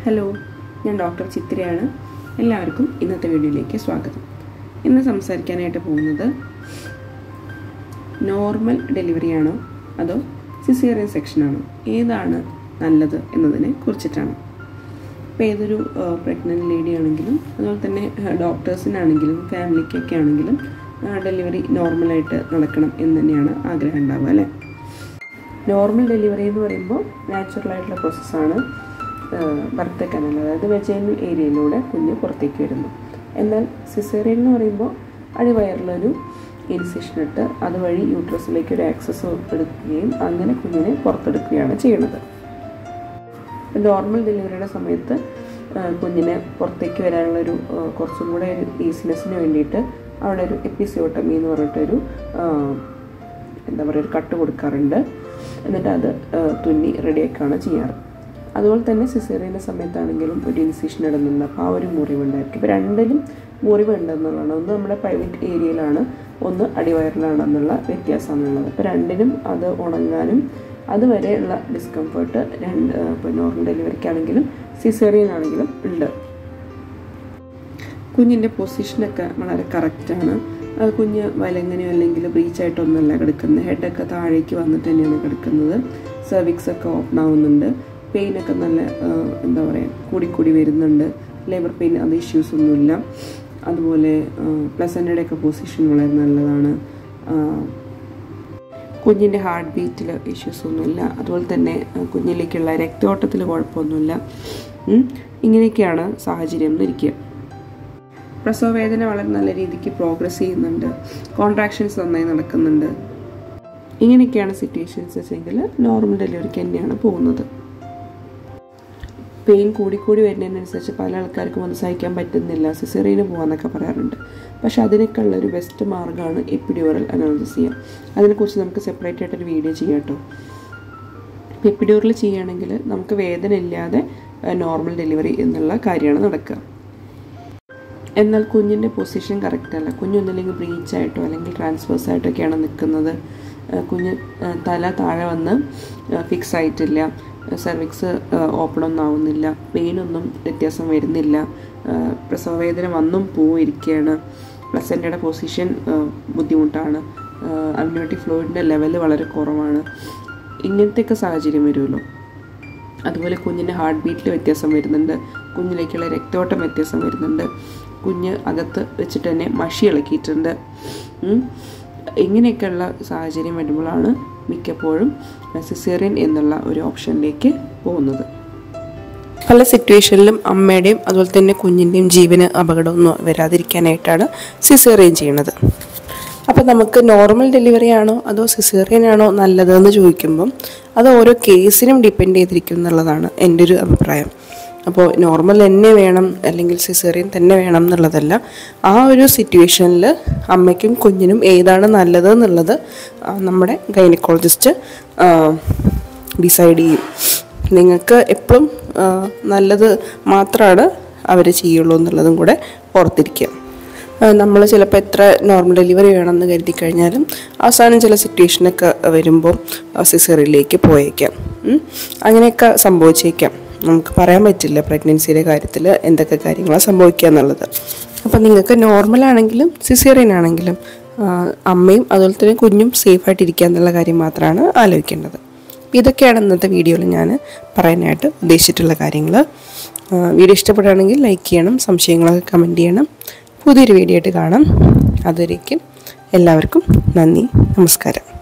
hello ഞാൻ doctor ചിത്രയാണ് എല്ലാവർക്കും ഇന്നത്തെ വീഡിയോയിലേക്ക് സ്വാഗതം ഇന്ന് സംസാരിക്കാനായിട്ട് പോകുന്നത് നോർമൽ ഡെലിവറി ആണോ അതോ സിസേറിയൻ സെക്ഷനാണോ ഏതാണ് നല്ലത് എന്നതിനെ കുറിച്ചിട്ടാണ് ഇപ്പോൾ ഏതൊരു പ്രഗ്നൻറ്റ് ലേഡി ആണെങ്കിലും അതുപോലെ തന്നെ ഡോക്ടേഴ്സിനാണെങ്കിലും ഫാമിലിക്കൊക്കെ ആണെങ്കിലും ഡെലിവറി നോർമലായിട്ട് നടക്കണം എന്ന് തന്നെയാണ് ആഗ്രഹം ഉണ്ടാവുക അല്ലേ നോർമൽ ഡെലിവറി എന്ന് പറയുമ്പോൾ നാച്ചുറൽ ആയിട്ടുള്ള പ്രോസസ്സാണ് ബർത്ത് കനൽ അതായത് വെജൈനൽ ഏരിയയിലൂടെ കുഞ്ഞ് പുറത്തേക്ക് വരുന്നു എന്നാൽ സിസേറിയൻ എന്ന് പറയുമ്പോൾ അടിവയറിലൊരു ഇൻസിഷൻ ഇട്ട് അതുവഴി യൂട്രസിലേക്ക് ഒരു ആക്സസ് എടുക്കുകയും അങ്ങനെ കുഞ്ഞിനെ പുറത്തെടുക്കുകയാണ് ചെയ്യുന്നത് നോർമൽ ഡെലിവറിയുടെ സമയത്ത് കുഞ്ഞിനെ പുറത്തേക്ക് വരാനുള്ളൊരു കുറച്ചും കൂടെ ഒരു ഈസിനെസ്സിന് വേണ്ടിയിട്ട് അവിടെ ഒരു എപ്പിസിയോട്ടമി എന്ന് പറഞ്ഞിട്ടൊരു എന്താ പറയുക ഒരു കട്ട് കൊടുക്കാറുണ്ട് എന്നിട്ട് അത് തുന്നി റെഡിയാക്കുകയാണ് ചെയ്യാറ് അതുപോലെ തന്നെ സിസേറിയൻ്റെ സമയത്താണെങ്കിലും ഒരു ഇൻസിഷൻ ഇടുന്നുണ്ട് അപ്പോൾ ആ ഒരു മുറിവുണ്ടായിരിക്കും ഇപ്പോൾ രണ്ടിലും മുറിവ് ഉണ്ടെന്നുള്ളതാണ് ഒന്ന് നമ്മുടെ പ്രൈവറ്റ് ഏരിയയിലാണ് ഒന്ന് അടിവയറിലാണെന്നുള്ള വ്യത്യാസമാണുള്ളത് അപ്പോൾ രണ്ടിനും അത് ഉണങ്ങാനും അതുവരെയുള്ള ഡിസ്കംഫേർട്ട് രണ്ട് ഇപ്പോൾ നോർമൽ ഡെലിവറിക്കാണെങ്കിലും സിസേറിയൻ ആണെങ്കിലും ഉണ്ട് കുഞ്ഞിൻ്റെ പൊസിഷനൊക്കെ വളരെ കറക്റ്റാണ് കുഞ്ഞ് വലങ്ങനെയോ അല്ലെങ്കിൽ ബ്രീച്ചായിട്ടൊന്നുമല്ല കിടക്കുന്നത് ഹെഡൊക്കെ താഴേക്ക് വന്നിട്ട് തന്നെയാണ് കിടക്കുന്നത് സെർവിക്സ് ഒക്കെ ഓപ്പൺ ആവുന്നുണ്ട് പെയിനൊക്കെ നല്ല എന്താ പറയുക കൂടിക്കൂടി വരുന്നുണ്ട് ലേബർ പെയിൻ അത് ഇഷ്യൂസ് ഒന്നുമില്ല അതുപോലെ പ്ലസൻ്റയുടെ ഒക്കെ പൊസിഷൻ വളരെ നല്ലതാണ് കുഞ്ഞിൻ്റെ ഹാർട്ട് ബീറ്റിൽ ഇഷ്യൂസ് ഒന്നുമില്ല അതുപോലെ തന്നെ കുഞ്ഞിലേക്കുള്ള രക്തയോട്ടത്തിൽ കുഴപ്പമൊന്നുമില്ല ഇങ്ങനെയൊക്കെയാണ് സാഹചര്യം എന്നിരിക്കുക പ്രസവവേദന വളരെ നല്ല രീതിക്ക് പ്രോഗ്രസ് ചെയ്യുന്നുണ്ട് കോൺട്രാക്ഷൻസ് നന്നായി നടക്കുന്നുണ്ട് ഇങ്ങനെയൊക്കെയാണ് സിറ്റുവേഷൻസ് വെച്ചെങ്കിൽ നോർമൽ ഡെലിവറിക്ക് തന്നെയാണ് പോകുന്നത് പെയിൻ കൂടിക്കൂടി വരുന്നതിനനുസരിച്ച് പല ആൾക്കാർക്കും അത് സഹിക്കാൻ പറ്റുന്നില്ല സിസേറിയന് പോകാമെന്നൊക്കെ പറയാറുണ്ട് പക്ഷെ അതിനൊക്കെ ഉള്ള ഒരു ബെസ്റ്റ് മാർഗ്ഗമാണ് എപ്പിഡ്യൂറൽ അനാലിസിയ അതിനെക്കുറിച്ച് നമുക്ക് സെപ്പറേറ്റ് ആയിട്ടൊരു വീഡിയോ ചെയ്യാം കേട്ടോ എപ്പിഡ്യൂറൽ ചെയ്യുകയാണെങ്കിൽ നമുക്ക് വേദന ഇല്ലാതെ നോർമൽ ഡെലിവറി എന്നുള്ള കാര്യമാണ് നടക്കുക എന്നാൽ കുഞ്ഞിൻ്റെ പൊസിഷൻ കറക്റ്റ് അല്ല കുഞ്ഞൊന്നില്ലെങ്കിൽ ബ്രീച്ചായിട്ടോ അല്ലെങ്കിൽ ട്രാൻസ്ഫേഴ്സ് ആയിട്ടൊക്കെയാണ് നിൽക്കുന്നത് കുഞ്ഞ് തല താഴെ വന്ന് ഫിക്സ് ആയിട്ടില്ല സെർവിക്സ് ഓപ്പൺ ഒന്നും ആവുന്നില്ല പെയിനൊന്നും വ്യത്യാസം വരുന്നില്ല പ്രസവവേദന വന്നും പോയിരിക്കുകയാണ് പ്ലസൻ്റയുടെ പൊസിഷൻ ബുദ്ധിമുട്ടാണ് അമ്യൂണിറ്റി ഫ്ലൂയിഡിൻ്റെ ലെവൽ വളരെ കുറവാണ് ഇങ്ങനത്തെയൊക്കെ സാഹചര്യം വരുമല്ലോ അതുപോലെ കുഞ്ഞിൻ്റെ ഹാർട്ട് ബീറ്റിൽ വ്യത്യാസം വരുന്നുണ്ട് കുഞ്ഞിലേക്കുള്ള രക്തോട്ടം വ്യത്യാസം വരുന്നുണ്ട് കുഞ്ഞ് അകത്ത് വെച്ചിട്ട് തന്നെ മഷി ഇളക്കിയിട്ടുണ്ട് ഇങ്ങനെയൊക്കെയുള്ള സാഹചര്യം വരുമ്പോഴാണ് മിക്കപ്പോഴും സിസേറിയൻ എന്നുള്ള ഒരു ഓപ്ഷനിലേക്ക് പോകുന്നത് പല സിറ്റുവേഷനിലും അമ്മയുടെയും അതുപോലെ തന്നെ കുഞ്ഞിൻ്റെയും ജീവന് അപകടമൊന്നും വരാതിരിക്കാനായിട്ടാണ് സിസേറിയൻ ചെയ്യുന്നത് അപ്പോൾ നമുക്ക് നോർമൽ ഡെലിവറി ആണോ അതോ സിസേറിയൻ ആണോ നല്ലതെന്ന് ചോദിക്കുമ്പം അത് ഓരോ കേസിനും ഡിപ്പെൻഡ് ചെയ്തിരിക്കും എന്നുള്ളതാണ് എൻ്റെ ഒരു അഭിപ്രായം അപ്പോൾ നോർമൽ തന്നെ വേണം അല്ലെങ്കിൽ സിസേറിയൻ തന്നെ വേണം എന്നുള്ളതല്ല ആ ഒരു സിറ്റുവേഷനിൽ അമ്മയ്ക്കും കുഞ്ഞിനും ഏതാണ് നല്ലത് എന്നുള്ളത് നമ്മുടെ ഗൈനക്കോളജിസ്റ്റ് ഡിസൈഡ് ചെയ്യും നിങ്ങൾക്ക് എപ്പോഴും നല്ലത് മാത്രമാണ് അവർ ചെയ്യുള്ളൂ എന്നുള്ളതും കൂടെ ഓർത്തിരിക്കുക നമ്മൾ ചിലപ്പോൾ എത്ര നോർമൽ ഡെലിവറി വേണമെന്ന് കരുതി കഴിഞ്ഞാലും അവസാനം ചില സിറ്റുവേഷനൊക്കെ വരുമ്പോൾ സിസറിലേക്ക് പോയേക്കാം അങ്ങനെയൊക്കെ സംഭവിച്ചേക്കാം നമുക്ക് പറയാൻ പറ്റില്ല പ്രഗ്നൻസിയുടെ കാര്യത്തിൽ എന്തൊക്കെ കാര്യങ്ങളാണ് സംഭവിക്കുക എന്നുള്ളത് അപ്പോൾ നിങ്ങൾക്ക് നോർമൽ ആണെങ്കിലും സിസേറിയൻ ആണെങ്കിലും അമ്മയും അതുപോലെ തന്നെ കുഞ്ഞും സേഫായിട്ടിരിക്കുക എന്നുള്ള കാര്യം മാത്രമാണ് ആലോചിക്കേണ്ടത് ഇതൊക്കെയാണ് ഇന്നത്തെ വീഡിയോയിൽ ഞാൻ പറയാനായിട്ട് ഉദ്ദേശിച്ചിട്ടുള്ള കാര്യങ്ങൾ വീഡിയോ ഇഷ്ടപ്പെടുകയാണെങ്കിൽ ലൈക്ക് ചെയ്യണം സംശയങ്ങളൊക്കെ കമൻറ്റ് ചെയ്യണം പുതിയൊരു വീഡിയോ ആയിട്ട് കാണാം അതുവരേക്കും എല്ലാവർക്കും നന്ദി നമസ്കാരം